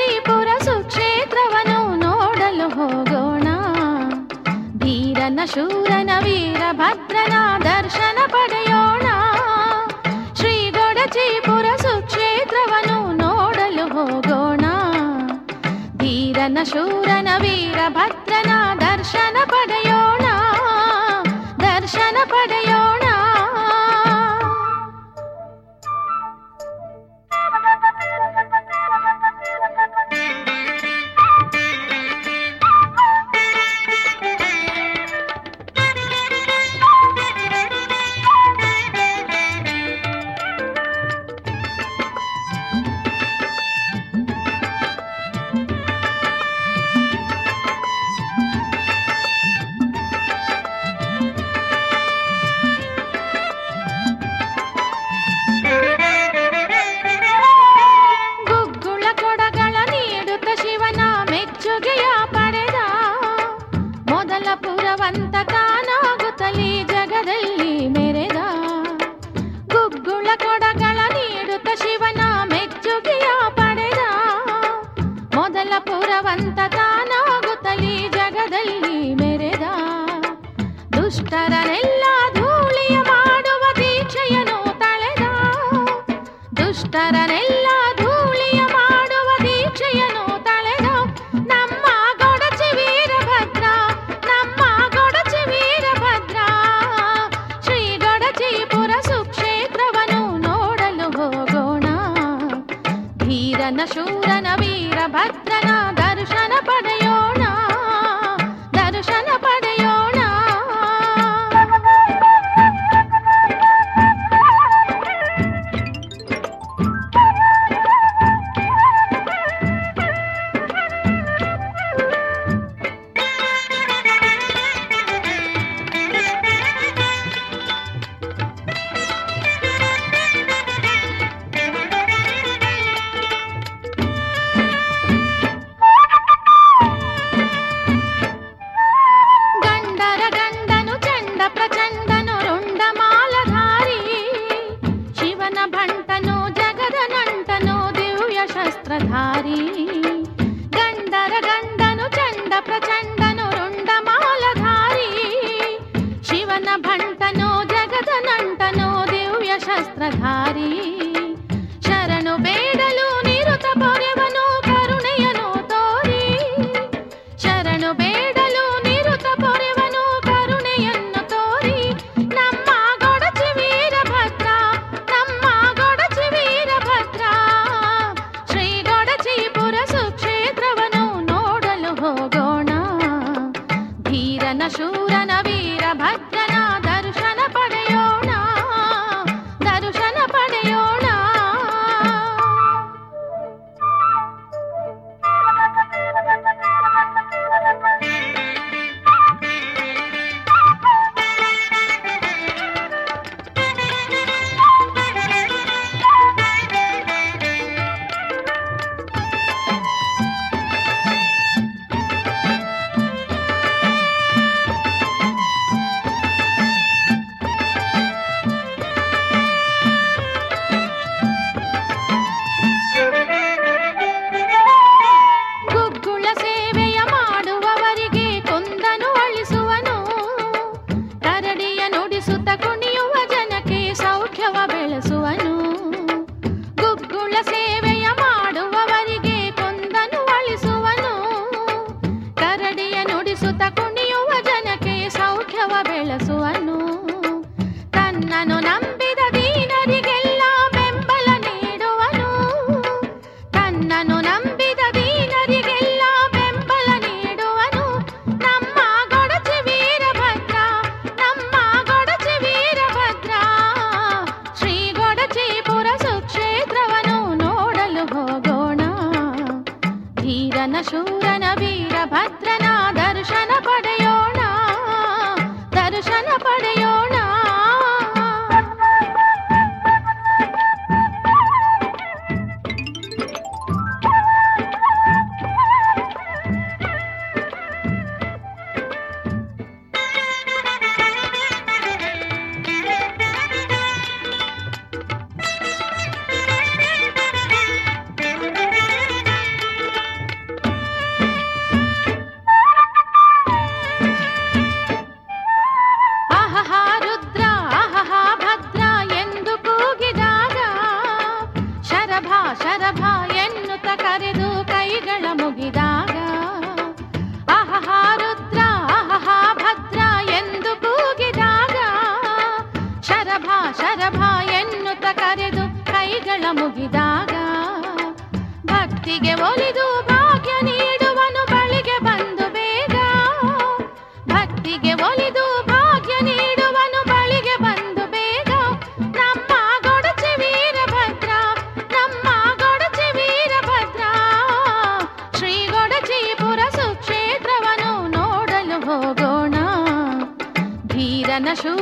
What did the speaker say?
ಗಡಚಿಪುರ ಸುಕ್ಷೇತ್ರವನ್ನು ನೋಡಲು ಹೋಗೋಣ ಧೀರನ ಶೂರನ ವೀರಭದ್ರನ ದರ್ಶನ ಪಡೆಯೋಣ ಶ್ರೀ ಗಡಚಿಪುರ ಸುಕ್ಷೇತ್ರವನ್ನು ನೋಡಲು ಹೋಗೋಣ ಧೀರನ ಶೂರನ ವೀರಭದ್ರನ ದರ್ಶನ ಪಡೆಯೋಣ ದರ್ಶನ ಪಡೆಯೋಣ ಗುಗ್ಗುಳ ಕೊಡಗಳ ನೀಡುತ್ತ ಶಿವನ ಮೆಚ್ಚುಗೆಯ ಪಡೆದ ಮೊದಲ ಪುರವಂತ ತಾನಾಗುತ್ತಲೇ ಜಗದಲ್ಲಿ ಮೆರೆದ ಗುಗ್ಗುಳ ಕೊಡಗಳ ನೀಡುತ್ತ ಶಿವನ ಮೆಚ್ಚುಗೆಯ ಪಡೆದ ಮೊದಲ ಪುರವಂತ ತಾನಾಗುತ್ತಲೇ ಜಗದಲ್ಲಿ ಮೆರೆದ ದುಷ್ಟರನೆಲ್ಲ ಧೂಳಿಯ ಮಾಡುವ ದೀಕ್ಷೆಯನ್ನು ತಳೆದ ದುಷ್ಟರನೆಲ್ಲ ಧೂಳಿಯ ಮಾಡುವ ದೀಕ್ಷೆಯನ್ನು ತಳೆದ ನಮ್ಮ ಗೊಡಚಿ ವೀರಭದ್ರ ನಮ್ಮ ಗೊಡಚಿ ವೀರಭದ್ರ ಶ್ರೀ ಗೊಡಚಿಪುರ ಸುಕ್ಷೇತ್ರವನ್ನು ನೋಡಲು ಹೋಗೋಣ ಧೀರನ ಶೂರನ ವೀರಭದ್ರನ ದರ್ಶನ ಪಡೆಯೋಣ ದರ್ಶನ ಪಡೆಯೋಣ ಗಂಡರ ಗಂಡನು ಚಂಡ ಪ್ರಚಂಡನು ರುಂಡ ಮಾಲಧಾರಿ ಶಿವನ ಭಂಟನು ಜಗದ ನಂಟನು ದಿವ್ಯ ಶಸ್ತ್ರಧಾರಿ ಗಂಡರ ಗಂಡನು ಚಂಡ ಪ್ರಚಂಡನು ರುಂಡ ಮಾಲಧಾರಿ ಶಿವನ ಭಂಟನು ಜಗದ ನಂಟನು ದಿವ್ಯ ಶಸ್ತ್ರಧಾರಿ ಶರಣು ಬೇಡಲು ನಿರುತ ಪೊರೆವನು ಕರುಣೆಯನು ತೋರಿ ಶರಣು ಬೇಡಲು ನಿರುತ ಪೊರೆವನು ಕರುಣೆಯನ್ನು ತೋರಿ ನಮ್ಮ ಗೊಡಚಿ ವೀರಭದ್ರ ನಮ್ಮ ಗೊಡಚಿ ವೀರಭದ್ರ ಶ್ರೀ ಗೊಡಚಿಪುರ ಸುಕ್ಷೇತ್ರವನ್ನು ನೋಡಲು ಹೋಗೋಣ ಧೀರನ ಶೂರನ ವೀರಭದ್ರನ ದರ್ಶನ ಪಡೆಯೋಣ ದರ್ಶನ ಪಡೆಯೋಣ ಗುಗ್ಗುಳ ಸೇವೆಯ ಮಾಡುವವರಿಗೆ ಕೊಂದನು ಅಳಿಸುವನು ಕರಡಿಯ ನುಡಿಸುತ್ತ ಕುಣಿಯುವ ಜನಕ್ಕೆ ಸೌಖ್ಯವ ಬೆಳೆಸುವನು ಗುಗ್ಗುಳ ಸೇವೆಯ ಮಾಡುವವರಿಗೆ ಕೊಂದನು ಅಳಿಸುವನು ಕರಡಿಯ ನುಡಿಸುತ್ತ ಕುಣಿಯುವ ಜನಕ್ಕೆ ಸೌಖ್ಯವ ಬೆಳೆಸುವನು ತನ್ನನು ನಂಬಿದ ದೀನರಿಗೆಲ್ಲ ಬೆಂಬಲ ನೀಡುವನು ತನ್ನನು ನಂಬಿದ ದೀನರಿಗೆಲ್ಲ ಬೆಂಬಲ ನೀಡುವನು ನಮ್ಮ ಗೊಡಚಿ ವೀರಭದ್ರ ನಮ್ಮ ಗೊಡಚಿ ವೀರಭದ್ರ ಶ್ರೀ ಗೊಡಚಿಪುರ ಸುಕ್ಷೇತ್ರವನ್ನು ನೋಡಲು ಹೋಗೋಣ ಧೀರನ ಶೂರನ ವೀರಭದ್ರನ ದರ್ಶನ ಪಡೆಯೋಣ ದರ್ಶನ ಪಡೆಯೋಣ ಮುಗಿದಾಗ ಭಕ್ತಿಗೆ ಒಲಿದು ಭಾಗ್ಯ ನೀಡುವನು ಬಳಿಗೆ ಬಂದು ಬೇಗ ಭಕ್ತಿಗೆ ಒಲಿದು ಭಾಗ್ಯ ನೀಡುವನು ಬಳಿಗೆ ಬಂದು ಬೇಗ ನಮ್ಮ ಗೊಡಚಿ ವೀರಭದ್ರ ನಮ್ಮ ಗೊಡಚಿ ವೀರಭದ್ರ ಶ್ರೀ ಗೊಡಚಿಪುರ ಸುಕ್ಷೇತ್ರವನ್ನು ನೋಡಲು ಹೋಗೋಣ ಧೀರನ ಶೂರ